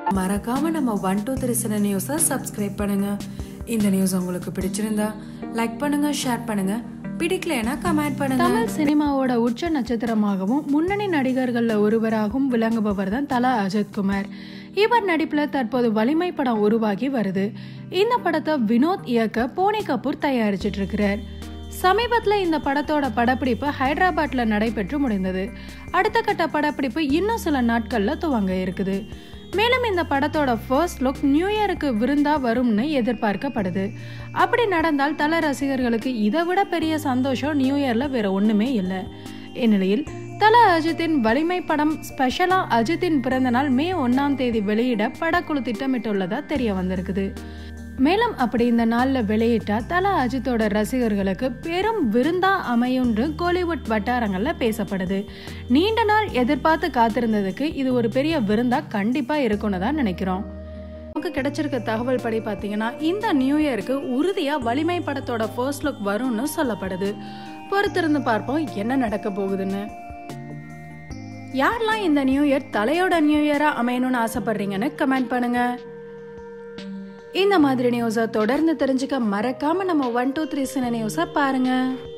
மறக்காம நம்ம one two three சின நியூஸை சப்ஸ்கிரைப் பண்ணுங்க இந்த நியூஸ் உங்களுக்கு பிடிச்சிருந்தா லைக் பண்ணுங்க ஷேர் பண்ணுங்க பிடிக்கலைன்னா கமெண்ட் பண்ணுங்க தமிழ் சினிமாவோட உச்ச நட்சத்திரமாகவும் முன்னணி நடிகர்கள்ல ஒருவராகவும் விளங்குபவர் தான் தலா அஜித்குமார் இவர் நடிப்புல தற்போது வலிமை படம் உருவாகி வருது இந்த படத்தை வினோத் இயக்க போனி கபூர் தயாரிச்சிட்டு இருக்கிறார் சமீபத்துல இந்த படத்தோட படப்பிடிப்பு ஹைதராபாத்ல நடைபெற்று முடிந்தது அடுத்த கட்ட படப்பிடிப்பு இன்னும் சில நாட்கள்ல துவங்க இருக்குது மேலும் இந்த படத்தோட ஃபர்ஸ்ட் லுக் நியூ இயருக்கு விருந்தா வரும்னு எதிர்பார்க்கப்படுது அப்படி நடந்தால் தல ரசிகர்களுக்கு இதை விட பெரிய சந்தோஷம் நியூ இயர்ல வேற ஒண்ணுமே இல்லை இந்நிலையில் தல அஜித்தின் வலிமை படம் ஸ்பெஷலா அஜித்தின் பிறந்தநாள் மே ஒன்னாம் தேதி வெளியிட படக்குழு திட்டமிட்டுள்ளதா தெரிய வந்திருக்குது மேலும் அப்படி இந்த நாள்ல வெளியிட்டா தல அஜித்தோட ரசிகர்களுக்கு பெரும் விருந்தா அமையும்னு கோலிவுட் வட்டாரங்கள்ல பேசப்படுது நீண்ட நாள் எதிர்பார்த்து காத்திருந்ததுக்கு இது ஒரு பெரிய விருந்தா கண்டிப்பா இருக்கும்னு தான் நினைக்கிறோம் நமக்கு கிடைச்சிருக்க தகவல் படி பார்த்தீங்கன்னா இந்த நியூ இயருக்கு உறுதியா வலிமை படத்தோட ஃபர்ஸ்ட் லுக் வரும்னு சொல்லப்படுது பொறுத்திருந்து பார்ப்போம் என்ன நடக்க போகுதுன்னு யாரெல்லாம் இந்த நியூ இயர் தலையோட நியூ இயரா அமையணும்னு ஆசைப்படுறீங்கன்னு கமெண்ட் பண்ணுங்க இந்த மாதிரி நியூஸை தொடர்ந்து தெரிஞ்சுக்க மறக்காம நம்ம ஒன் டூ த்ரீ சின நியூஸை பாருங்க